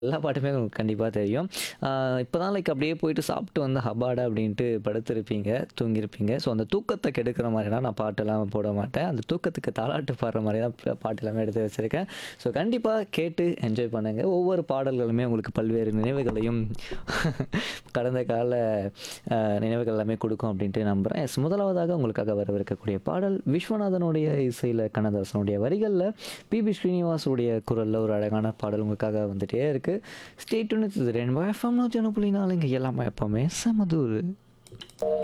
எல்லா பாட்டுமே உங்களுக்கு கண்டிப்பா தெரியும். ஆ இப்பதான் லைக் அப்படியே போயிட்டு சாப்பிட்டு வந்து ஹப்பாடா அப்படின்ட்டு படுத்திருப்பீங்க, தூங்கியிருப்பீங்க. ஸோ அந்த தூக்கத்த கெடுக்கிற மாரிலாம் நான் பாட்டெல்லாம் போட மாட்டேன். அந்த தூக்கத்துக்கு தாலாட்டு பாடுற மாரி தான் ப பாட்டு எல்லாமே எடுத்து வச்சிருக்கேன். ஸோ கண்டிப்பா கேட்டு என்ஜாய் பண்ணுங்க. ஒவ்வொரு பாடல்களுமே உங்களுக்கு பல்வேறு நினைவுகளையும் கடந்த கால அ நினைவுகள் எல்லாமே குடுக்கும் அப்படின்ட்டு நம்புறேன். எஸ் முதலாவதாக உங்களுக்காக வரவிருக்கக்கூடிய பாடல் விஸ்வநாதனுடைய இசையில கண்ணதாசனுடைய வரிகள்ல பி.பி. ஸ்ரீனிவாசுடைய குரல்ல ஒரு அழகான பாடல் உங்களுக்காக வந்துட்டே இருக்கு. Stay tune with Rainbow FM 101.4 இங்க எல்லாமே எப்பவுமே செம தூளு.